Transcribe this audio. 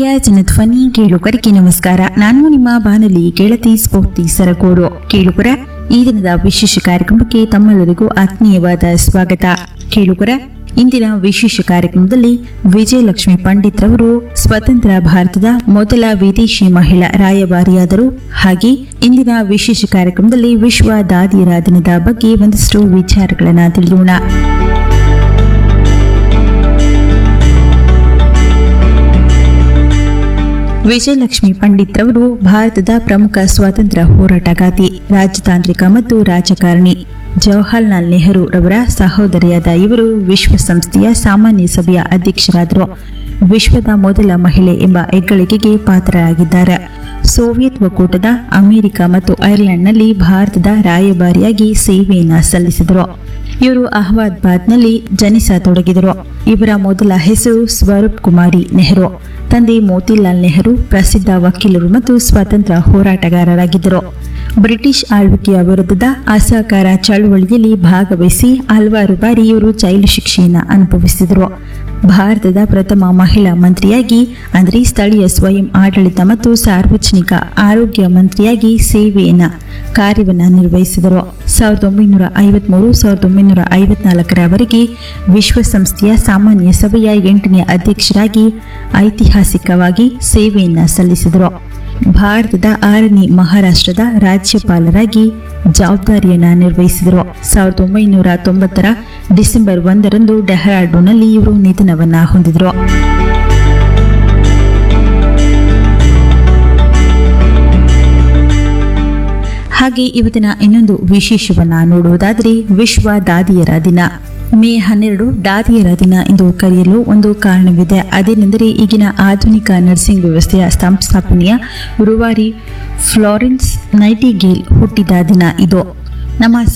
ಪ್ರೀತಿಯ ಜನಧ್ವನಿ ಕೇಳುಗರಿಗೆ ನಮಸ್ಕಾರ ನಾನು ನಿಮ್ಮ ಬಾನಲಿ ಗೆಳತಿ ಸ್ಫೂರ್ತಿ ಸರಗೂರು ಕೇಳುಗರ ಈ ದಿನದ ವಿಶೇಷ ಕಾರ್ಯಕ್ರಮಕ್ಕೆ ತಮ್ಮೆಲ್ಲರಿಗೂ ಆತ್ಮೀಯವಾದ ಸ್ವಾಗತ ಕೇಳುಗರ ಇಂದಿನ ವಿಶೇಷ ಕಾರ್ಯಕ್ರಮದಲ್ಲಿ ವಿಜಯಲಕ್ಷ್ಮಿ ಪಂಡಿತ್ ರವರು ಸ್ವತಂತ್ರ ಭಾರತದ ಮೊದಲ ವಿದೇಶಿ ಮಹಿಳಾ ರಾಯಭಾರಿಯಾದರು ಹಾಗೆ ಇಂದಿನ ವಿಶೇಷ ಕಾರ್ಯಕ್ರಮದಲ್ಲಿ ವಿಶ್ವ ದಾದಿಯರ ದಿನದ ಬಗ್ಗೆ ಒಂದಷ್ಟು ವಿಚಾರಗಳನ್ನು ತಿಳಿಯೋಣ ವಿಜಯಲಕ್ಷ್ಮಿ ಪಂಡಿತ್ ರವರು ಭಾರತದ ಪ್ರಮುಖ ಸ್ವಾತಂತ್ರ್ಯ ಹೋರಾಟಗಾತಿ ರಾಜತಾಂತ್ರಿಕ ಮತ್ತು ರಾಜಕಾರಣಿ ಜವಾಹರ್ಲಾಲ್ ನೆಹರು ರವರ ಸಹೋದರಿಯಾದ ಇವರು ವಿಶ್ವಸಂಸ್ಥೆಯ ಸಾಮಾನ್ಯ ಸಭೆಯ ಅಧ್ಯಕ್ಷರಾದರು ವಿಶ್ವದ ಮೊದಲ ಮಹಿಳೆ ಎಂಬ ಹೆಗ್ಗಳಿಕೆಗೆ ಪಾತ್ರರಾಗಿದ್ದಾರೆ ಸೋವಿಯತ್ ಒಕ್ಕೂಟದ ಅಮೆರಿಕ ಮತ್ತು ಐರ್ಲೆಂಡ್ನಲ್ಲಿ ಭಾರತದ ರಾಯಭಾರಿಯಾಗಿ ಸೇವೆಯನ್ನ ಸಲ್ಲಿಸಿದರು ಇವರು ಅಹಮದಾಬಾದ್ನಲ್ಲಿ ಜನಿಸತೊಡಗಿದರು ಇವರ ಮೊದಲ ಹೆಸರು ಸ್ವರೂಪ್ ಕುಮಾರಿ ನೆಹರು ತಂದೆ ಮೋತಿಲಾಲ್ ನೆಹರು ಪ್ರಸಿದ್ಧ ವಕೀಲರು ಮತ್ತು ಸ್ವಾತಂತ್ರ್ಯ ಹೋರಾಟಗಾರರಾಗಿದ್ದರು ಬ್ರಿಟಿಷ್ ಆಳ್ವಿಕೆಯ ವಿರುದ್ಧದ ಅಸಹಕಾರ ಚಳವಳಿಯಲ್ಲಿ ಭಾಗವಹಿಸಿ ಹಲವಾರು ಬಾರಿ ಇವರು ಜೈಲು ಶಿಕ್ಷೆಯನ್ನು ಅನುಭವಿಸಿದರು ಭಾರತದ ಪ್ರಥಮ ಮಹಿಳಾ ಮಂತ್ರಿಯಾಗಿ ಅಂದರೆ ಸ್ಥಳೀಯ ಸ್ವಯಂ ಆಡಳಿತ ಮತ್ತು ಸಾರ್ವಜನಿಕ ಆರೋಗ್ಯ ಮಂತ್ರಿಯಾಗಿ ಸೇವೆಯನ್ನ ಕಾರ್ಯವನ್ನ ನಿರ್ವಹಿಸಿದರು ಸಾವಿರದ ಒಂಬೈನೂರ ಐವತ್ಮೂರು ಸಾವಿರದ ಒಂಬೈನೂರ ಐವತ್ನಾಲ್ಕರವರೆಗೆ ವಿಶ್ವಸಂಸ್ಥೆಯ ಸಾಮಾನ್ಯ ಸಭೆಯ ಎಂಟನೇ ಅಧ್ಯಕ್ಷರಾಗಿ ಐತಿಹಾಸಿಕವಾಗಿ ಸೇವೆಯನ್ನ ಸಲ್ಲಿಸಿದರು ಭಾರತದ ಆರನೇ ಮಹಾರಾಷ್ಟ್ರದ ರಾಜ್ಯಪಾಲರಾಗಿ ಜವಾಬ್ದಾರಿಯನ್ನ ನಿರ್ವಹಿಸಿದರು ಸಾವಿರದ ಒಂಬೈನೂರ ತೊಂಬತ್ತರ ಡಿಸೆಂಬರ್ ಒಂದರಂದು ಡೆಹ್ರಾಡೂನ್ನಲ್ಲಿ ಇವರು ನಿಧನವನ್ನ ಹೊಂದಿದರು ಹಾಗೆ ಇವತ್ತಿನ ಇನ್ನೊಂದು ವಿಶೇಷವನ್ನ ನೋಡುವುದಾದರೆ ವಿಶ್ವ ದಾದಿಯರ ದಿನ ಮೇ ಹನ್ನೆರಡು ದಾದಿಯರ ದಿನ ಎಂದು ಕರೆಯಲು ಒಂದು ಕಾರಣವಿದೆ ಅದೇನೆಂದರೆ ಈಗಿನ ಆಧುನಿಕ ನರ್ಸಿಂಗ್ ವ್ಯವಸ್ಥೆಯ ಸಂಸ್ಥಾಪನೆಯ ರೂವಾರಿ ಫ್ಲಾರೆನ್ಸ್ ನೈಟಿಗೇಲ್ ಹುಟ್ಟಿದ ದಿನ ಇದು ನಮ್ಮ